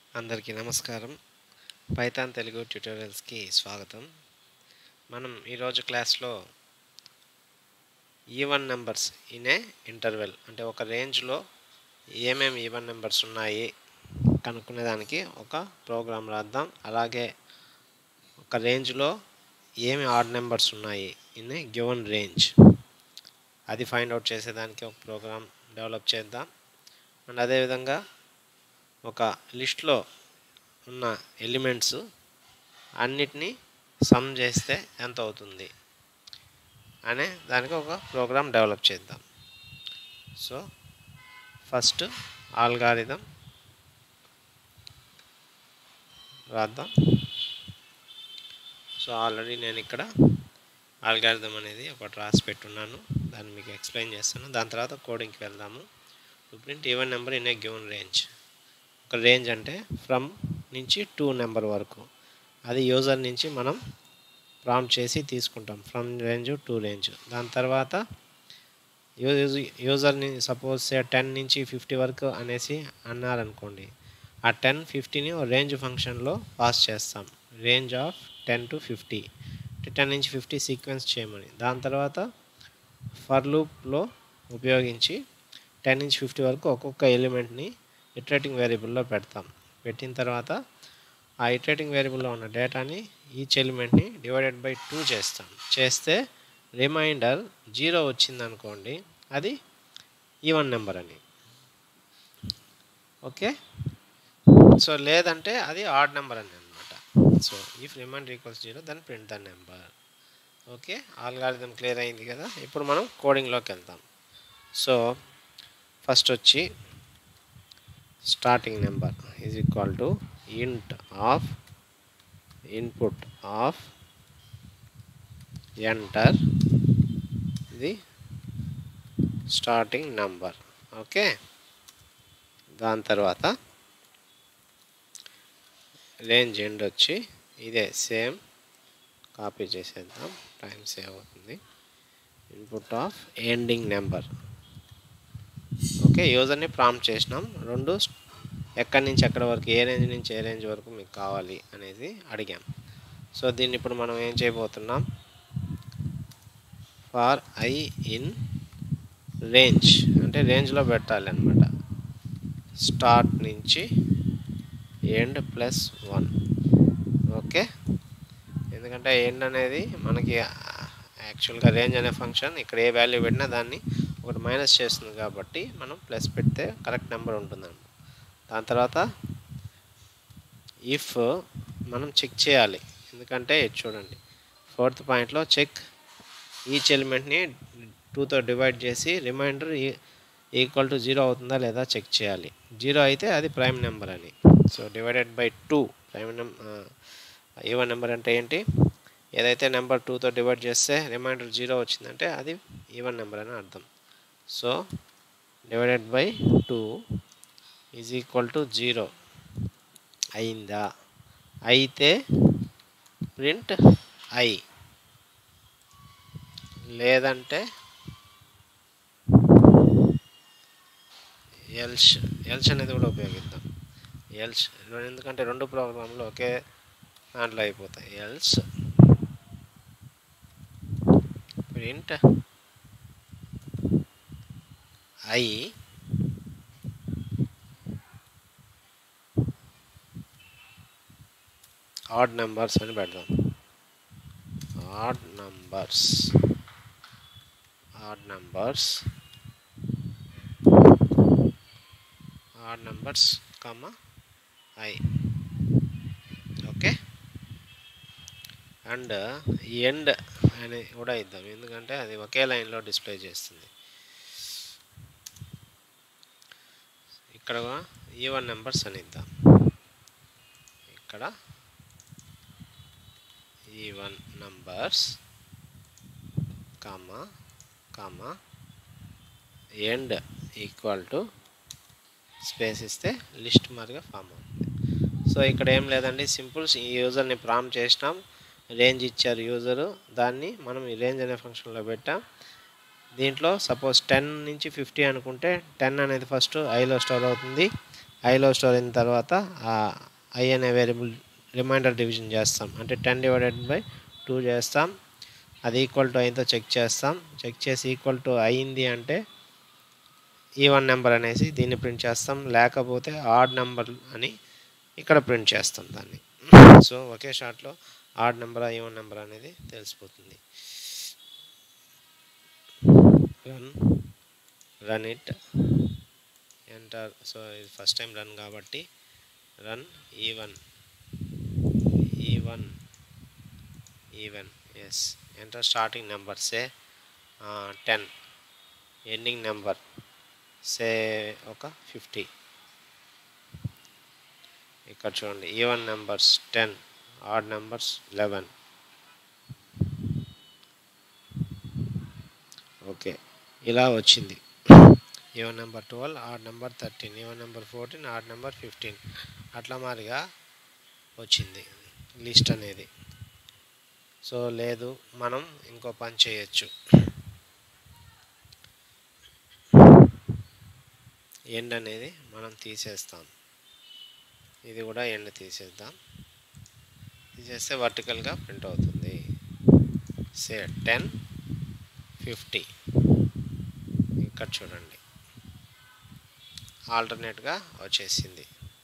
అందరికీ నమస్కారం పైథాన్ తెలుగు ట్యూటోరియల్స్కి స్వాగతం మనం ఈరోజు క్లాస్లో even numbers in a interval అంటే ఒక రేంజ్లో ఏమేమి ఈవన్ నెంబర్స్ ఉన్నాయి కనుక్కునేదానికి ఒక ప్రోగ్రామ్ రాద్దాం అలాగే ఒక రేంజ్లో ఏమి ఆడ్ నెంబర్స్ ఉన్నాయి ఇన్ ఏ గివన్ రేంజ్ అది ఫైండ్ అవుట్ చేసేదానికి ఒక ప్రోగ్రామ్ డెవలప్ చేద్దాం అండ్ అదేవిధంగా ఒక లిస్ట్లో ఉన్న ఎలిమెంట్స్ అన్నిటినీ సమ్ చేస్తే ఎంత అవుతుంది అనే దానికి ఒక ప్రోగ్రామ్ డెవలప్ చేద్దాం సో ఫస్ట్ ఆల్గారిథం రాద్దాం సో ఆల్రెడీ నేను ఇక్కడ ఆల్గారిథం అనేది ఒకటి రాసి పెట్టున్నాను దాన్ని మీకు ఎక్స్ప్లెయిన్ చేస్తాను దాని తర్వాత కోడింగ్కి వెళ్దాము to print even number in a given range ఒక రేంజ్ అంటే ఫ్రమ్ నుంచి టూ నెంబర్ వరకు అది యూజర్ నుంచి మనం ప్రాంప్ట్ చేసి తీసుకుంటాం ఫ్రమ్ రేంజ్ టు రేంజ్ దాని తర్వాత యూజర్ని సపోజ్ టెన్ నుంచి ఫిఫ్టీ వరకు అనేసి అన్నారనుకోండి ఆ టెన్ ఫిఫ్టీని రేంజ్ ఫంక్షన్లో పాస్ చేస్తాం range of ten to fifty ten నుంచి ఫిఫ్టీ సీక్వెన్స్ చేయమని దాని తర్వాత ఫర్ లూప్లో ఉపయోగించి టెన్ నుంచి ఫిఫ్టీ వరకు ఒక్కొక్క ఎలిమెంట్ని ఇటరేటింగ్ వేరియబుల్లో పెడతాం పెట్టిన తర్వాత ఆ ఇటరేటింగ్ వేరియబుల్లో ఉన్న డేటాని ఈచ్ ఎలిమెంట్ని డివైడెడ్ బై టూ చేస్తాం చేస్తే రిమైండర్ జీరో వచ్చింది అనుకోండి అది ఈవన్ నెంబర్ అని ఓకే సో లేదంటే అది ఆడ్ నెంబర్ అని అనమాట so if remainder equals zero then print the number okay algorithm clear అయింది కదా ఇప్పుడు మనం కోడింగ్లోకి వెళ్తాం సో ఫస్ట్ వచ్చి starting number is equal to int of input of enter the starting number okay దాని తర్వాత రేంజ్ ఎండ్ వచ్చి ఇదే సేమ్ కాపీ చేసేద్దాం టైం సేవ్ అవుతుంది input of ending number okay యూజర్ని ప్రాంప్ట్ చేసినాం రెండు ఎక్కడి నుంచి ఎక్కడి వరకు ఏ రేంజ్ నుంచి ఏ రేంజ్ వరకు మీకు కావాలి అనేది అడిగాం సో దీన్ని ఇప్పుడు మనం ఏం చేయబోతున్నాం ఫార్ ఐ ఇన్ రేంజ్ అంటే రేంజ్లో పెట్టాలి అనమాట స్టార్ట్ నుంచి ఎండ్ ప్లస్ వన్ ఓకే ఎందుకంటే ఎండ్ అనేది మనకి యాక్చువల్గా రేంజ్ అనే ఫంక్షన్ ఇక్కడ ఏ వాల్యూ పెట్టినా దాన్ని ఒకటి మైనస్ చేస్తుంది కాబట్టి మనం ప్లస్ పెడితే కరెక్ట్ నెంబర్ ఉంటుందండి దాని తర్వాత ఇఫ్ మనం చెక్ చేయాలి ఎందుకంటే చూడండి ఫోర్త్ పాయింట్లో చెక్ ఈచ్ ఎలిమెంట్ని టూతో డివైడ్ చేసి రిమైండర్ ఈక్వల్ టు జీరో అవుతుందా లేదా చెక్ చేయాలి జీరో అయితే అది ప్రైమ్ నెంబర్ అని so divided by two prime number even number అంటే ఏంటి ఏదైతే నెంబర్ టూతో డివైడ్ చేస్తే రిమైండర్ జీరో వచ్చిందంటే అది ఈవెన్ నెంబర్ అని అర్థం so divided by two is equal to zero అయిందా అయితే ప్రింట్ ఐ లేదంటే ఎల్ష్ ఎల్ష్ అనేది కూడా ఉపయోగిద్దాం ఎల్ష్ ఎందుకంటే రెండు ప్రోగ్రాంలు ఒకే దాంట్లో అయిపోతాయి else print I odd numbers అని పెడదాం odd numbers odd numbers odd numbers comma I okay and end అని కూడా ఇద్దాం ఎందుకంటే అది ఒకే లైన్లో డిస్ప్లే చేస్తుంది ఇక్కడ ఈవన్ నెంబర్స్ అని ఇద్దాం ఇక్కడ even numbers comma comma end equal to space ఇస్తే లిస్ట్ మాదిరిగా ఫామ్ అవుతుంది సో ఇక్కడ ఏం లేదండి సింపుల్ ఈ యూజర్ని ప్రాంప్ట్ చేసినాం రేంజ్ ఇచ్చారు యూజరు దాన్ని మనం ఈ రేంజ్ అనే ఫంక్షన్లో పెట్టాం దీంట్లో సపోజ్ టెన్ నుంచి ఫిఫ్టీ అనుకుంటే టెన్ అనేది ఫస్ట్ ఐలో స్టోర్ అవుతుంది ఐలో స్టోర్ అయిన తర్వాత ఆ ఐ అనే వేరియబుల్ రిమైండర్ డివిజన్ చేస్తాం అంటే టెన్ డివైడెడ్ బై టూ చేస్తాం అది ఈక్వల్ టు అయిందో చెక్ చేస్తాం చెక్ చేసి ఈక్వల్ టు అయింది అంటే ఈవన్ నెంబర్ అనేసి దీన్ని ప్రింట్ చేస్తాం లేకపోతే ఆడ్ నెంబర్ అని ఇక్కడ ప్రింట్ చేస్తాం దాన్ని సో ఒకే షాట్లో ఆడ్ నెంబర్ ఈవన్ నెంబర్ అనేది తెలిసిపోతుంది run run it enter so ఇది ఫస్ట్ టైం రన్ కాబట్టి run even even even yes enter starting number say ten ending number say ఒక ఫిఫ్టీ ఇక్కడ చూడండి even numbers ten odd numbers eleven okay ఇలా వచ్చింది even number twelve odd number thirteen even number fourteen odd number fifteen అట్లా మాదిరిగా వచ్చింది list అనేది so లేదు మనం ఇంకో పని చేయొచ్చు ఎండ్ అనేది మనం తీసేస్తాం ఇది కూడా ఎండ్ తీసేద్దాం తీసేస్తే వర్టికల్గా ప్రింట్ అవుతుంది సే టెన్ ఫిఫ్టీ ఇక్కడ చూడండి ఆల్టర్నేట్గా వచ్చేసింది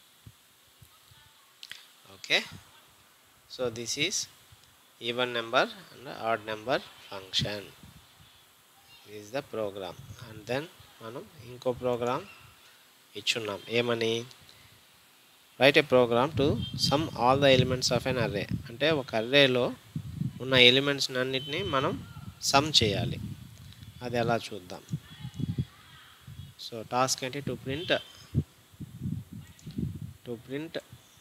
okay so this is even number and odd number function is the program and then మనం ఇంకో ప్రోగ్రామ్ ఇచ్చున్నాం ఏమని write a program to sum all the elements of an array అంటే ఒక అర్రేలో ఉన్న ఎలిమెంట్స్ అన్నిటినీ మనం సమ్ చేయాలి అది ఎలా చూద్దాం సో టాస్క్ ఏంటి to print to print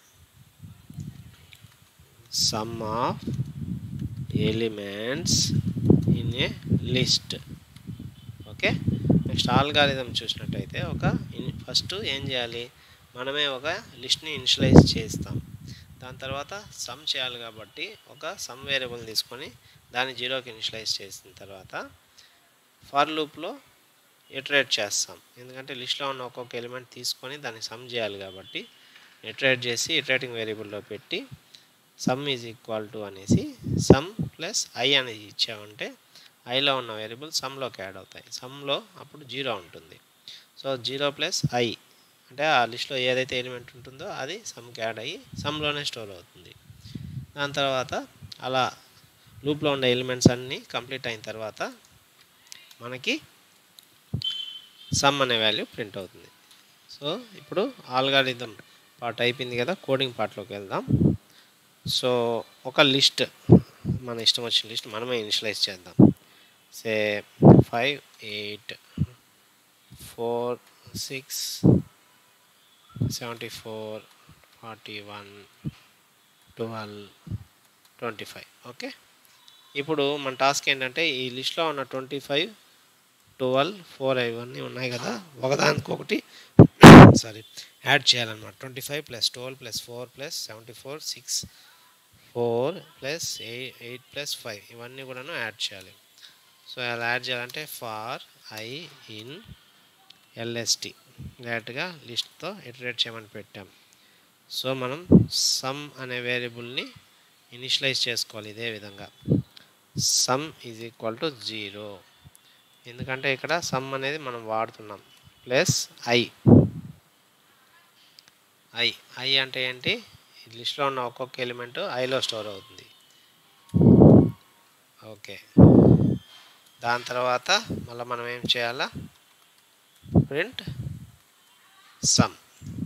sum of elements in a list okay next algorithm చూసినట్టయితే ఒక ఫస్ట్ ఏం చేయాలి మనమే ఒక లిస్ట్ని ఇనిషియలైజ్ చేస్తాం దాని తర్వాత సమ్ చేయాలి కాబట్టి ఒక సమ్ వేరియబుల్ తీసుకొని దాన్ని జీరోకి ఇనిషియలైజ్ చేసిన తర్వాత ఫర్ లూప్లో ఇటరేట్ చేస్తాం ఎందుకంటే లిస్ట్లో ఉన్న ఒక్కొక్క ఎలిమెంట్ తీసుకొని దాన్ని సమ్ చేయాలి కాబట్టి ఇటరేట్ చేసి ఇటరేటింగ్ వేరియబుల్లో పెట్టి సమ్ ఈజ్ ఈక్వల్ టు అనేసి సమ్ ప్లస్ ఐ అనేది ఇచ్చామంటే ఐలో ఉన్న వేరియబుల్ సమ్లోకి యాడ్ అవుతాయి సమ్లో అప్పుడు జీరో ఉంటుంది సో జీరో ప్లస్ ఐ అంటే ఆ లిస్ట్లో ఏదైతే ఎలిమెంట్ ఉంటుందో అది సమ్కి యాడ్ అయ్యి సమ్లోనే స్టోర్ అవుతుంది దాని తర్వాత అలా లూప్లో ఉండే ఎలిమెంట్స్ అన్నీ కంప్లీట్ అయిన తర్వాత మనకి సమ్ అనే వాల్యూ ప్రింట్ అవుతుంది సో ఇప్పుడు ఆల్గారిథం పార్ట్ అయిపోయింది కదా కోడింగ్ పార్ట్లోకి వెళ్దాం సో ఒక లిస్ట్ మన ఇష్టం వచ్చిన లిస్ట్ మనమే ఇనిషియలైజ్ చేద్దాం say five eight four six seventy four forty one twelve twenty five okay ఇప్పుడు మన టాస్క్ ఏంటంటే ఈ లిస్ట్లో ఉన్న ట్వంటీ ఫైవ్ ట్వెల్వ్ ఫోర్ ఇవన్నీ ఉన్నాయి కదా ఒకదానికొకటి సారీ యాడ్ చేయాలన్నమాట twenty five plus twelve plus four plus seventy four six four plus eight eight plus five ఇవన్నీ కూడాను యాడ్ చేయాలి సో అలా యాడ్ చేయాలంటే ఫార్ ఐ ఇన్ ఎల్ఎస్టి డైరెక్ట్గా లిస్ట్తో ఇటరేట్ చేయమని పెట్టాం సో మనం సమ్ అనే వేరియబుల్ని ఇనిషియలైజ్ చేసుకోవాలి ఇదే విధంగా sum is equal to zero ఎందుకంటే ఇక్కడ సమ్ అనేది మనం వాడుతున్నాం ప్లస్ ఐ ఐ ఐ అంటే ఏంటి లిస్ట్లో ఉన్న ఒక్కొక్క ఎలిమెంట్ ఐలో స్టోర్ అవుతుంది ఓకే దాని తర్వాత మళ్ళీ మనం ఏం చేయాలా ప్రింట్ సమ్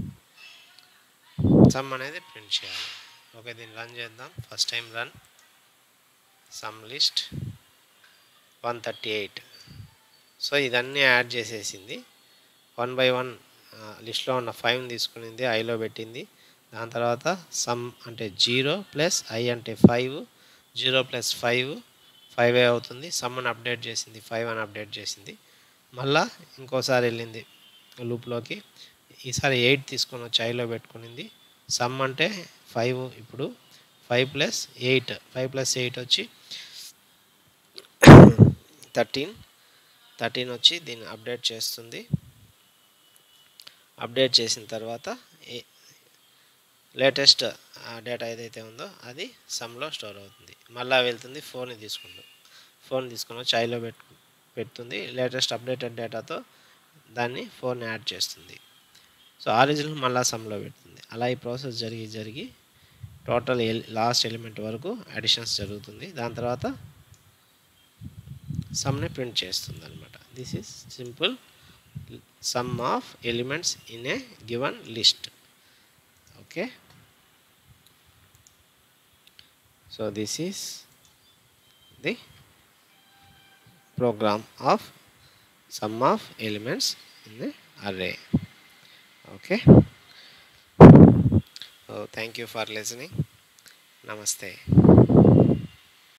సమ్ అనేది ప్రింట్ చేయాలి ఓకే దీన్ని రన్ చేద్దాం first time run sum list one thirty eight so ఇదన్నీ యాడ్ చేసేసింది వన్ బై వన్ లిస్ట్లో ఉన్న ఫైవ్ని తీసుకునింది ఐలో పెట్టింది దాని తర్వాత సమ్ అంటే జీరో ప్లస్ ఐ అంటే five zero plus five five అవుతుంది సమ్ అని అప్డేట్ చేసింది ఫైవ్ అని అప్డేట్ చేసింది మళ్ళా ఇంకోసారి వెళ్ళింది లూప్లోకి ఈసారి ఎయిట్ తీసుకొని వచ్చి ఐలో పెట్టుకునింది సమ్ అంటే ఫైవ్ ఇప్పుడు five plus eight five plus eight వచ్చి థర్టీన్ థర్టీన్ వచ్చి దీన్ని అప్డేట్ చేస్తుంది అప్డేట్ చేసిన తర్వాత లేటెస్ట్ డేటా ఏదైతే ఉందో అది సమ్లో స్టోర్ అవుతుంది మళ్ళీ వెళ్తుంది ఫోన్ తీసుకుంటుంది ఫోన్ తీసుకుని చాయ్లో పెట్టు పెడుతుంది లేటెస్ట్ అప్డేటెడ్ డేటాతో దాన్ని ఫోన్ యాడ్ చేస్తుంది సో ఆరిజినల్ మళ్ళీ సమ్లో పెడుతుంది అలా ఈ ప్రాసెస్ జరిగి జరిగి టోటల్ ఎల్ లాస్ట్ ఎలిమెంట్ వరకు అడిషన్స్ జరుగుతుంది దాని తర్వాత సమ్ని ప్రింట్ చేస్తుంది అనమాట this is simple sum of elements in a given list okay so this is the program of sum of elements in the array okay oh thank you for listening namaste